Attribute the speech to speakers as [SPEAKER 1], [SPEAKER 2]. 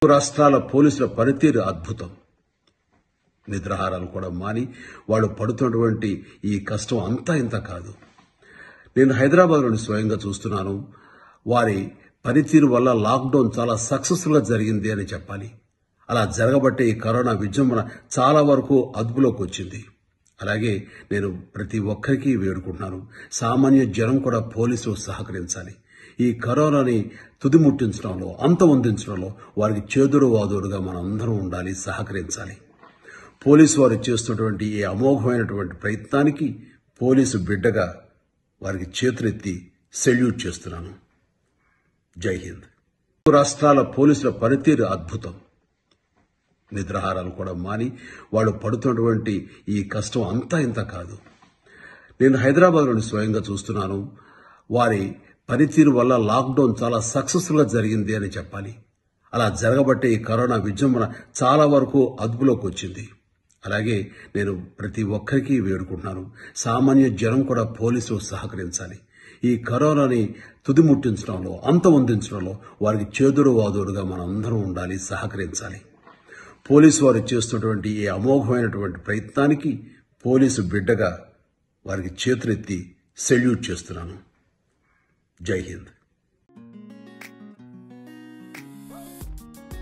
[SPEAKER 1] రాష్ట్రాల పోలీసుల పనితీరు అద్భుతం నిద్రాహారాలు కూడా మాని వాళ్ళు పడుతున్నటువంటి ఈ కష్టం అంతా ఇంత కాదు నేను హైదరాబాద్లోని స్వయంగా చూస్తున్నాను వారి పనితీరు వల్ల లాక్డౌన్ చాలా సక్సెస్ఫుల్గా జరిగింది అని చెప్పాలి అలా జరగబట్టే ఈ కరోనా విజృంభణ చాలా వరకు అదుపులోకి వచ్చింది అలాగే నేను ప్రతి ఒక్కరికి వేడుకుంటున్నాను సామాన్య జనం కూడా పోలీసులు సహకరించాలి ఈ కరోనాని తుదిముట్టించడంలో అంతమొందించడంలో వారికి చేదుడు వాదోడుగా మనందరం ఉండాలి సహకరించాలి పోలీసు వారు చేస్తున్నటువంటి ఈ అమోఘమైనటువంటి ప్రయత్నానికి పోలీసు బిడ్డగా వారికి చేతులెత్తి సెల్యూట్ చేస్తున్నాను జై హింద్ రాష్ట్రాల పోలీసుల పనితీరు అద్భుతం నిద్రాహారాలు కూడా మాని వాళ్ళు పడుతున్నటువంటి ఈ కష్టం అంతా ఇంత కాదు నేను హైదరాబాద్లోని స్వయంగా చూస్తున్నాను వారి పనితీరు వల్ల లాక్డౌన్ చాలా సక్సెస్ఫుల్గా జరిగింది అని చెప్పాలి అలా జరగబట్టే ఈ కరోనా విజృంభణ చాలా వరకు అదుపులోకి వచ్చింది అలాగే నేను ప్రతి ఒక్కరికి వేడుకుంటున్నాను సామాన్య జనం కూడా పోలీసులు సహకరించాలి ఈ కరోనాని తుదిముట్టించడంలో అంతమొందించడంలో వారికి చేదుడు వాదోడుగా మనందరం ఉండాలి సహకరించాలి పోలీసు వారు చేస్తున్నటువంటి ఈ అమోఘమైనటువంటి ప్రయత్నానికి పోలీసు బిడ్డగా వారికి చేతులెత్తి సెల్యూట్ చేస్తున్నాను జై హింద్